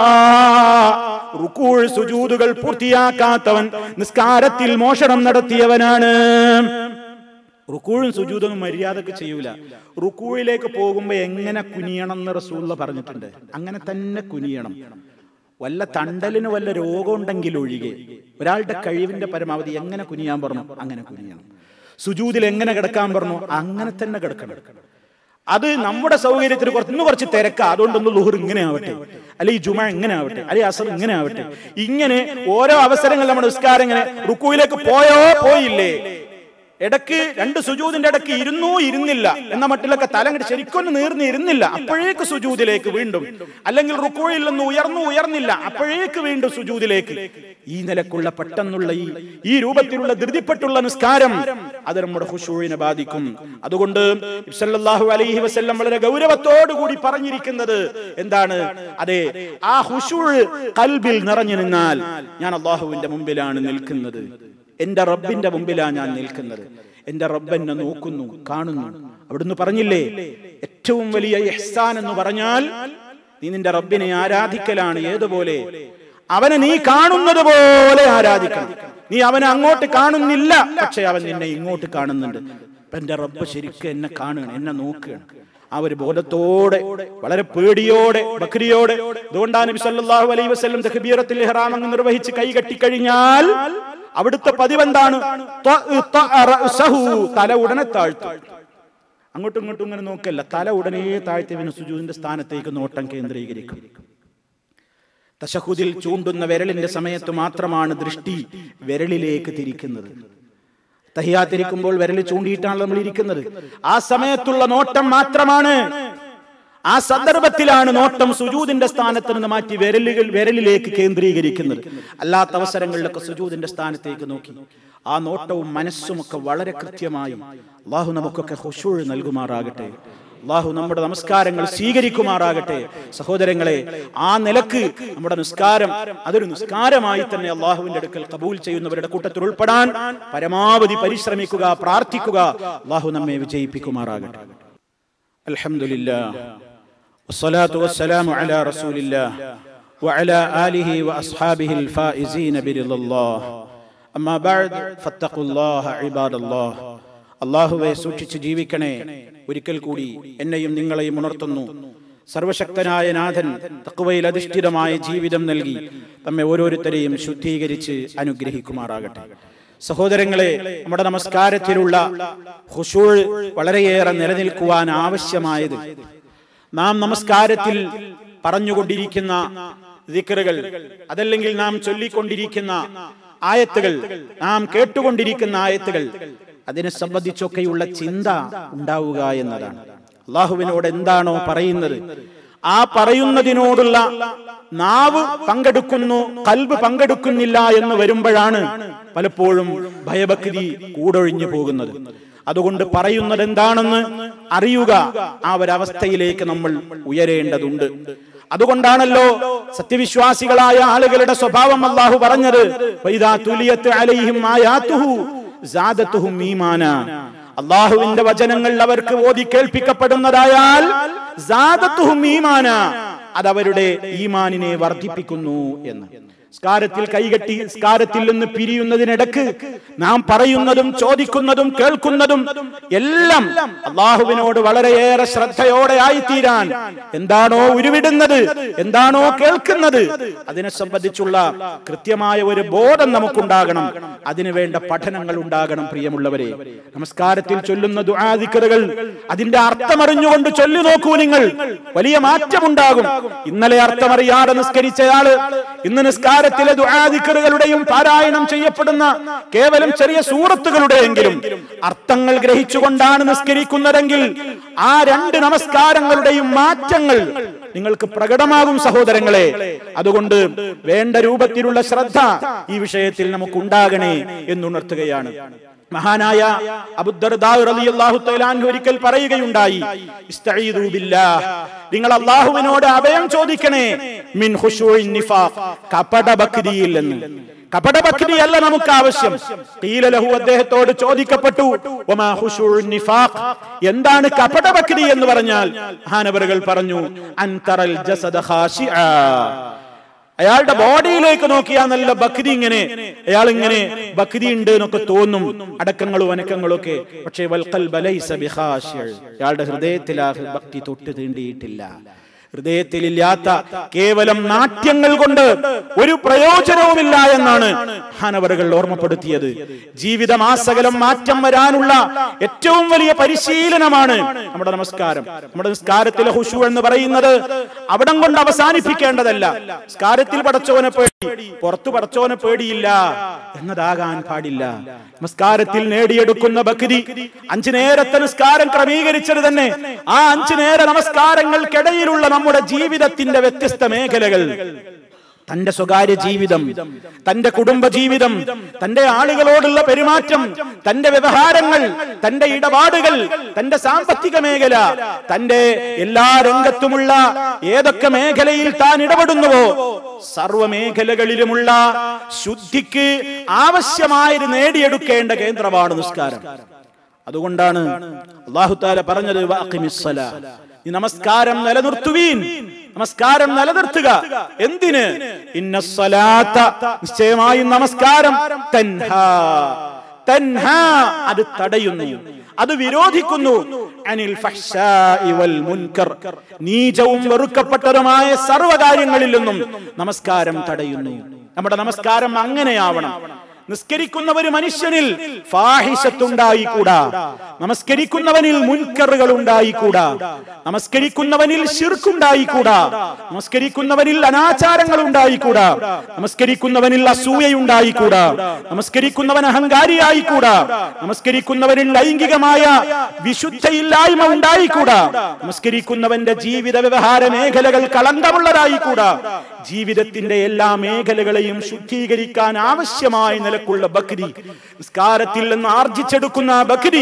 S1: റുക്കൂൾ സുജൂദുകൾ പൂർത്തിയാക്കാത്തവൻ നിസ്കാരത്തിൽ മോഷണം നടത്തിയവനാണ് റുക്കൂഴും സുജൂതൊന്നും മര്യാദക്ക് ചെയ്യൂല റുക്കൂഴിലേക്ക് പോകുമ്പോ എങ്ങനെ കുനിയണം എന്ന് റസൂള്ള പറഞ്ഞിട്ടുണ്ട് അങ്ങനെ തന്നെ കുനിയണം വല്ല തണ്ടലിന് വല്ല രോഗം ഉണ്ടെങ്കിൽ ഒഴികെ ഒരാളുടെ കഴിവിന്റെ പരമാവധി എങ്ങനെ കുനിയാൻ പറഞ്ഞു അങ്ങനെ കുനിയണം സുജൂതിൽ എങ്ങനെ കിടക്കാൻ പറഞ്ഞു അങ്ങനെ തന്നെ കിടക്കണം അത് നമ്മുടെ സൗകര്യത്തിന് കുറച്ച് ഇന്ന് കുറച്ച് തിരക്ക അതുകൊണ്ടൊന്ന് ലുഹർ ഇങ്ങനെ ആവട്ടെ അല്ലെ ഈ ജുമ ഇങ്ങനെ ആവട്ടെ അല്ലെ അസർ ഇങ്ങനെ ആവട്ടെ ഇങ്ങനെ ഓരോ അവസരങ്ങൾ നമ്മുടെ നിസ്കാരം ഇങ്ങനെ റുക്കുവിലേക്ക് പോയോ പോയില്ലേ ഇടക്ക് രണ്ട് സുജൂതിന്റെ ഇടക്ക് ഇരുന്നോ ഇരുന്നില്ല എന്ന മട്ടിലൊക്കെ തലങ്ങട്ട് ശരിക്കൊന്ന് നീർന്ന് ഇരുന്നില്ല അപ്പോഴേക്ക് സുജൂതിലേക്ക് വീണ്ടും അല്ലെങ്കിൽ റുക്കോയിൽ നിന്ന് ഉയർന്നു ഉയർന്നില്ല അപ്പോഴേക്ക് വീണ്ടും സുജൂതിലേക്ക് ഈ നിലക്കുള്ള പെട്ടെന്നുള്ള ഈ ഈ രൂപത്തിലുള്ള ധൃതിപ്പെട്ടുള്ള നിസ്കാരം അത് നമ്മുടെ ഹുഷൂഴിനെ ബാധിക്കും അതുകൊണ്ട് സല്ലല്ലാഹു അലൈഹി വസല്ലം വളരെ ഗൗരവത്തോടു കൂടി പറഞ്ഞിരിക്കുന്നത് എന്താണ് അതെ ആ ഹുഷൂഴ് കൽബിൽ നിറഞ്ഞു നിന്നാൽ ഞാൻ അള്ളാഹുവിന്റെ മുമ്പിലാണ് നിൽക്കുന്നത് എന്റെ റബ്ബിന്റെ മുമ്പിലാണ് ഞാൻ നിൽക്കുന്നത് എന്റെ റബ്ബ് എന്നെ നോക്കുന്നു കാണുന്നു അവിടുന്ന് പറഞ്ഞില്ലേ ഏറ്റവും വലിയ ഇഹ്സാൻ എന്ന് പറഞ്ഞാൽ നീ നിന്റെ റബ്ബിനെ ആരാധിക്കലാണ് ഏതുപോലെ അവനെ നീ കാണുന്നത് പോലെ ആരാധിക്കണം നീ അവനെ അങ്ങോട്ട് കാണുന്നില്ല പക്ഷെ അവൻ നിന്നെ ഇങ്ങോട്ട് കാണുന്നുണ്ട് അപ്പൊ എന്റെ റബ്ബ് ശരിക്കും എന്നെ കാണുകയാണ് എന്നെ നോക്കുകയാണ് ആ ഒരു ബോധത്തോടെ വളരെ പേടിയോടെ ബക്രിയോടെ അതുകൊണ്ടാണ് നബി സല്ലല്ലാഹു അലൈഹി വസല്ലം തക്ബീറത്തുൽ ഇഹ്റാം അങ്ങ് നിർവഹിച്ച് കൈ കെട്ടിക്കഴിഞ്ഞാൽ അവിടുത്തെ പതിവെന്താണ് ത്വ- ത്വ- റഅ്സഹു, തല ഉടനെ താഴ്ത്തും അങ്ങോട്ടും ഇങ്ങോട്ടും ഇങ്ങനെ നോക്കല്ല തല ഉടനെ താഴ്ത്തിയവന് സുജൂദിന്റെ സ്ഥാനത്തേക്ക് നോട്ടം കേന്ദ്രീകരിക്കും തശഹുദിൽ ചൂണ്ടുന്ന വിരലിന്റെ സമയത്ത് മാത്രമാണ് ദൃഷ്ടി വിരലിലേക്ക് തിരിക്കുന്നത് തഹിയാത്തിരിക്കുമ്പോൾ വിരൽ ചൂണ്ടിയിട്ടാണ് നമ്മൾ ഇരിക്കുന്നത് ആ സമയത്തുള്ള നോട്ടം മാത്രമാണ് ആ സന്ദർഭത്തിലാണ് നോട്ടം സുജൂദിന്റെ സ്ഥാനത്ത് നിന്ന് മാറ്റി വിരലുകൾ വിരലിലേക്ക് കേന്ദ്രീകരിക്കുന്നത് അല്ലാത്ത അവസരങ്ങളിലൊക്കെ സുജൂദിന്റെ സ്ഥാനത്തേക്ക് നോക്കി ആ നോട്ടവും മനസ്സുമൊക്കെ വളരെ കൃത്യമായി അള്ളാഹു നമുക്കൊക്കെ ഹുഷൂഴ് നൽകുമാറാകട്ടെ അള്ളാഹു നമ്മുടെ നമസ്കാരങ്ങൾ സ്വീകരിക്കുമാറാകട്ടെ സഹോദരങ്ങളെ ആ നിലക്ക് നമ്മുടെ നിസ്കാരം അതൊരു നിസ്കാരമായി തന്നെ അള്ളാഹുവിന്റെ അടുക്കൽ കബൂൽ ചെയ്യുന്നവരുടെ കൂട്ടത്തിൽ ഉൾപ്പെടാൻ പരമാവധി പരിശ്രമിക്കുക പ്രാർത്ഥിക്കുക അള്ളാഹു നമ്മെ വിജയിപ്പിക്കുമാറാകട്ടെ അൽഹംദുലില്ലാ والصلاة والسلام على رسول الله وعلى آله وأصحابه الفائزين برضا الله أما بعد فاتقوا الله عباد الله അള്ളാഹുവെ സൂക്ഷിച്ച് ജീവിക്കണേ ഒരിക്കൽ കൂടി എന്നെയും നിങ്ങളെയും ഉണർത്തുന്നു സർവശക്തനായ നാഥൻ തക്കുവയിൽ അധിഷ്ഠിതമായ ജീവിതം നൽകി നമ്മെ ഓരോരുത്തരെയും ശുദ്ധീകരിച്ച് അനുഗ്രഹിക്കുമാറാകട്ടെ സഹോദരങ്ങളെ നമ്മുടെ നമസ്കാരത്തിലുള്ള ഹുഷൂൾ വളരെയേറെ നിലനിൽക്കുവാൻ ആവശ്യമായത് നാം നമസ്കാരത്തിൽ പറഞ്ഞുകൊണ്ടിരിക്കുന്ന ദിക്റുകൾ അതല്ലെങ്കിൽ നാം ചൊല്ലിക്കൊണ്ടിരിക്കുന്ന ആയത്തുകൾ നാം കേട്ടുകൊണ്ടിരിക്കുന്ന ആയത്തുകൾ അതിനെ സംബന്ധിച്ചൊക്കെയുള്ള ചിന്ത ഉണ്ടാവുക എന്നതാണ് അള്ളാഹുവിനോട് എന്താണോ പറയുന്നത് ആ പറയുന്നതിനോടുള്ള നാവ് പങ്കെടുക്കുന്നു കൽബ് പങ്കെടുക്കുന്നില്ല എന്ന് വരുമ്പോഴാണ് പലപ്പോഴും ഭയഭക്തി കൂടൊഴിഞ്ഞു പോകുന്നത് അതുകൊണ്ട് പറയുന്നത് എന്താണെന്ന് അറിയുക ആ ഒരവസ്ഥയിലേക്ക് നമ്മൾ ഉയരേണ്ടതുണ്ട് അതുകൊണ്ടാണല്ലോ സത്യവിശ്വാസികളായ ആളുകളുടെ സ്വഭാവം അള്ളാഹു പറഞ്ഞത് വൈദാ തുലിയത്ത് അലൈഹിം ആയാത്തുഹു സാദത്തുഹും ഈമാന അള്ളാഹുവിന്റെ വചനങ്ങൾ അവർക്ക് ഓതി കേൾപ്പിക്കപ്പെടുന്നതായാൽ സാദത്തുഹും ഈമാന അത് അവരുടെ ഈമാനിനെ വർദ്ധിപ്പിക്കുന്നു എന്ന് സ്കാരത്തിൽ കൈകെട്ടി സ്കാരത്തിൽ നിന്ന് പിരിയുന്നതിനിടക്ക് നാം പറയുന്നതും ചോദിക്കുന്നതും കേൾക്കുന്നതും എല്ലാം അള്ളാഹുവിനോട് വളരെയേറെ ശ്രദ്ധയോടെ ആയിത്തീരാൻ എന്താണോ ഉരുവിടുന്നത് എന്താണോ കേൾക്കുന്നത് അതിനെ സംബന്ധിച്ചുള്ള കൃത്യമായ ഒരു ബോധം നമുക്കുണ്ടാകണം അതിനു വേണ്ട പഠനങ്ങൾ ഉണ്ടാകണം പ്രിയമുള്ളവരെ നമസ്കാരത്തിൽ ചൊല്ലുന്ന ദുആദിക്കറുകൾ അതിന്റെ അർത്ഥമറിഞ്ഞുകൊണ്ട് ചൊല്ലി നോക്കൂ നിങ്ങൾ വലിയ മാറ്റമുണ്ടാകും ഇന്നലെ അർത്ഥമറിയാതെ നിസ്കരിച്ചയാള് ഇന്ന് നിസ്കാരത്തിലെ ദുആദിക്കറുകളുടെയും പാരായണം ചെയ്യപ്പെടുന്ന കേവലം ചെറിയ സൂറത്തുകളുടെയെങ്കിലും അർത്ഥങ്ങൾ ഗ്രഹിച്ചുകൊണ്ടാണ് നിസ്കരിക്കുന്നതെങ്കിൽ ആ രണ്ട് നമസ്കാരങ്ങളുടെയും മാറ്റങ്ങൾ നിങ്ങൾക്ക് പ്രകടമാകും സഹോദരങ്ങളെ അതുകൊണ്ട് വേണ്ട രൂപത്തിലുള്ള ശ്രദ്ധ ഈ വിഷയത്തിൽ നമുക്ക് ഉണ്ടാകണേ എന്നുണർത്തുകയാണ് മഹാനായ അബുദ്ദർദാഹു ഒരിക്കൽ പറയുകയുണ്ടായി ഇസ്തഈദു ബില്ലാഹ്. നിങ്ങൾ അള്ളാഹുവിനോട് അഭയം ചോദിക്കണേ മിൻ ഖുശൂഇൻ നിഫാഖ് കപടഭക്തിയിൽ നിന്ന് കപടഭക്തി അല്ല നമുക്ക് ആവശ്യം ഖീല ലഹു അദ്ദേഹത്തോട് ചോദിക്കപ്പെട്ടു വമാ ഖുശൂഉൻ നിഫാഖ് എന്താണ് കപടഭക്തി എന്ന് പറഞ്ഞാൽ മഹാനവറുകൾ പറഞ്ഞു അൻതറൽ ജസദ ഖാശിആ അയാളുടെ ബോഡിയിലേക്ക് നോക്കിയാൽ നല്ല ഭക്തി ഇങ്ങനെ അയാൾ ഇങ്ങനെ ഭക്തി ഉണ്ട് എന്നൊക്കെ തോന്നും അടക്കങ്ങളും അനക്കങ്ങളും ഒക്കെ പക്ഷേ വൽക്കൽ ബലൈസ ബിഖാശിഅ. അയാളുടെ ഹൃദയത്തിൽ ആ ഭക്തി തൊട്ട് തീണ്ടിയിട്ടില്ല ഹൃദയത്തിലില്ലാത്ത കേവലം നാട്യങ്ങൾ കൊണ്ട് ഒരു പ്രയോജനവുമില്ല എന്നാണ് ഹാനവറുകൾ ഓർമ്മപ്പെടുത്തിയത് ജീവിതമാസകലം മാറ്റം വരാനുള്ള ഏറ്റവും വലിയ പരിശീലനമാണ് നമ്മുടെ നമസ്കാരം നമ്മുടെ നിസ്കാരത്തിലെ ഹുഷു എന്ന് പറയുന്നത് അവിടം കൊണ്ട് അവസാനിപ്പിക്കേണ്ടതല്ല നിസ്കാരത്തിൽ പടച്ചോനെ പേടി പുറത്തു പടച്ചോനെ പേടിയില്ല എന്നതാകാൻ പാടില്ല നമസ്കാരത്തിൽ നേടിയെടുക്കുന്ന ഭക്തി അഞ്ചു നേരത്തെ നിസ്കാരം ക്രമീകരിച്ചത് തന്നെ ആ അഞ്ചു നേര നമസ്കാരങ്ങൾക്കിടയിലുള്ള നമ്മുടെ ജീവിതത്തിന്റെ വ്യത്യസ്ത മേഖലകൾ തന്റെ സ്വകാര്യ ജീവിതം തന്റെ കുടുംബ ജീവിതം തന്റെ ആളുകളോടുള്ള പെരുമാറ്റം തന്റെ വ്യവഹാരങ്ങൾ തന്റെ ഇടപാടുകൾ തന്റെ സാമ്പത്തിക മേഖല തന്റെ എല്ലാ രംഗത്തുമുള്ള ഏതൊക്കെ മേഖലയിൽ താൻ ഇടപെടുന്നുവോ സർവ മേഖലകളിലുമുള്ള ശുദ്ധിക്ക് ആവശ്യമായത് നേടിയെടുക്കേണ്ട കേന്ദ്രമാണ് നിസ്കാരം അതുകൊണ്ടാണ് അള്ളാഹു താല പറഞ്ഞത് വാഖിമിസ്സലാ. ഈ നമസ്കാരം നിലനിർത്തുവീൻ നമസ്കാരം നിലനിർത്തുക എന്തിന് ഇന്ന സ്വലാത്ത നിശ്ചയമായും നമസ്കാരം തൻഹാ തൻഹാ അത് തടയുന്നു അത് വിരോധിക്കുന്നു അനിൽ ഫഹ്ശാഇ വൽ മുൻകർ നീചവും വെറുക്കപ്പെട്ടതുമായ സർവ്വകാര്യങ്ങളിൽ നിന്നും നമസ്കാരം തടയുന്നു നമ്മുടെ നമസ്കാരം അങ്ങനെയാവണം നിസ്കരിക്കുന്ന ഒരു മനുഷ്യനിൽ ഫാഹിഷത്തുണ്ടായിക്കൂടാ നമസ്കരിക്കുന്നവനിൽ മുൻകറുകൾ ഉണ്ടായിക്കൂടാ നമസ്കരിക്കുന്നവനിൽ ശിർക്കുണ്ടായിക്കൂടാ നമസ്കരിക്കുന്നവനിൽ അനാചാരങ്ങൾ ഉണ്ടായിക്കൂടാ നമസ്കരിക്കുന്നവനിൽ അസൂയയുണ്ടായിക്കൂടാ നമസ്കരിക്കുന്നവൻ അഹങ്കാരിയായിക്കൂടാ നമസ്കരിക്കുന്നവനിൽ ലൈംഗികമായ വിശുദ്ധയില്ലായ്മ ഉണ്ടായിക്കൂടാ നമസ്കരിക്കുന്നവന്റെ ജീവിത വ്യവഹാര മേഖലകൾ കളങ്കമുള്ളതായിക്കൂടാ ജീവിതത്തിന്റെ എല്ലാ മേഖലകളെയും ശുദ്ധീകരിക്കാൻ ആവശ്യമായ നിലക്കുള്ള ബക്രി നിസ്കാരത്തിൽ നിന്ന് ആർജിച്ചെടുക്കുന്ന ആ ബക്രി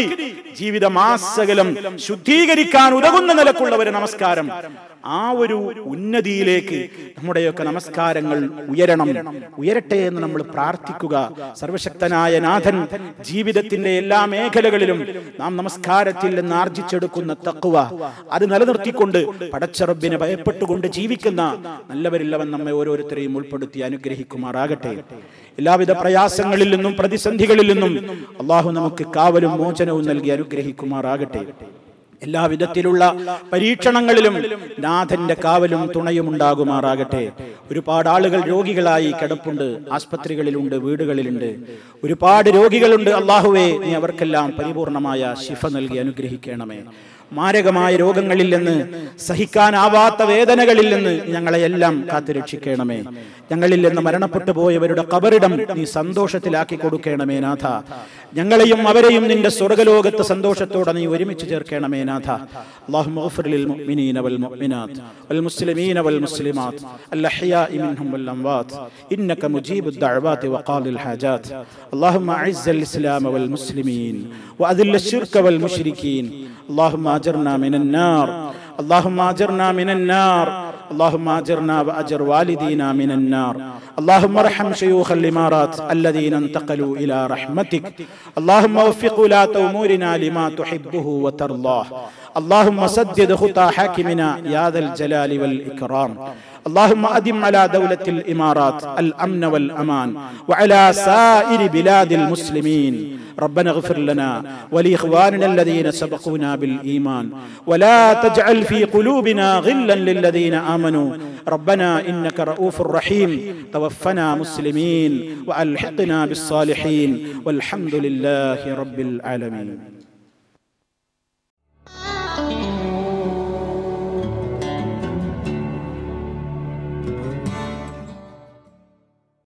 S1: ജീവിതമാസകലം ശുദ്ധീകരിക്കാൻ ഉതകുന്ന നിലക്കുള്ള ഒരു നമസ്കാരം ആ ഒരു ഉന്നതിയിലേക്ക് നമ്മുടെയൊക്കെ നമസ്കാരങ്ങൾ ഉയരണം ഉയരട്ടെ എന്ന് നമ്മൾ പ്രാർത്ഥിക്കുക സർവശക്തനായ നാഥൻ ജീവിതത്തിന്റെ എല്ലാ മേഖലകളിലും നാം നമസ്കാരത്തിൽ നിന്ന് ആർജിച്ചെടുക്കുന്ന തക്കുവ അത് നിലനിർത്തിക്കൊണ്ട് പടച്ചറബിനെ ഭയപ്പെട്ടുകൊണ്ട് ജീവിക്കുന്ന നല്ലവരില്ലവൻ നമ്മെ ഓരോരുത്തരെയും ഉൾപ്പെടുത്തി അനുഗ്രഹിക്കുമാറാകട്ടെ എല്ലാവിധ പ്രയാസങ്ങളിൽ നിന്നും പ്രതിസന്ധികളിൽ നിന്നും അള്ളാഹു നമുക്ക് കാവലും മോചനവും നൽകി അനുഗ്രഹിക്കുമാറാകട്ടെ എല്ലാവിധത്തിലുള്ള പരീക്ഷണങ്ങളിലും നാഥന്റെ കാവലും തുണയും ഉണ്ടാകുമാറാകട്ടെ ഒരുപാട് ആളുകൾ രോഗികളായി കിടപ്പുണ്ട് ആസ്പത്രികളിലുണ്ട് വീടുകളിലുണ്ട് ഒരുപാട് രോഗികളുണ്ട് അള്ളാഹുവേ നീ അവർക്കെല്ലാം പരിപൂർണമായ ശിഫ നൽകി അനുഗ്രഹിക്കണമേ മാരകമായ രോഗങ്ങളിൽ നിന്ന് സഹിക്കാനാവാത്ത വേദനകളിൽ നിന്ന് ഞങ്ങളെയെല്ലാം കാത്തുരക്ഷിക്കണമേ ഞങ്ങളിൽ നിന്ന് മരണപ്പെട്ടു പോയവരുടെ കബറിടം നീ സന്തോഷത്തിലാക്കി കൊടുക്കണമേ നാഥ ഞങ്ങളെയും അവരെയും നിന്റെ സ്വർഗലോകത്ത് സന്തോഷത്തോടെ നീ ഒരുമിച്ച് ചേർക്കണമേ നാഥ اللهم اغفر للمؤمنين والمؤمنات والمسلمين والمسلمات الأحياء منهم والأموات إنك مجيب الدعوات وقاضي الحاجات اللهم أعز الإسلام والمسلمين وأذل الشرك والمشركين اللهم أجرنا من النار اللهم أجرنا من النار اللهم أجرنا وأجر والدينا من النار اللهم ارحم شيوخ الإمارات الذين انتقلوا إلى رحمتك اللهم وفق ولاة أمورنا لما تحبه وترضاه اللهم سدد خطى حاكمنا يا ذا الجلال والإكرام اللهم أدم على دولة الإمارات الأمن والأمان وعلى سائر بلاد المسلمين ربنا اغفر لنا ولإخواننا الذين سبقونا بالإيمان ولا تجعل في قلوبنا غلا للذين آمنوا ربنا إنك رؤوف رحيم توفنا مسلمين وألحقنا بالصالحين والحمد لله رب العالمين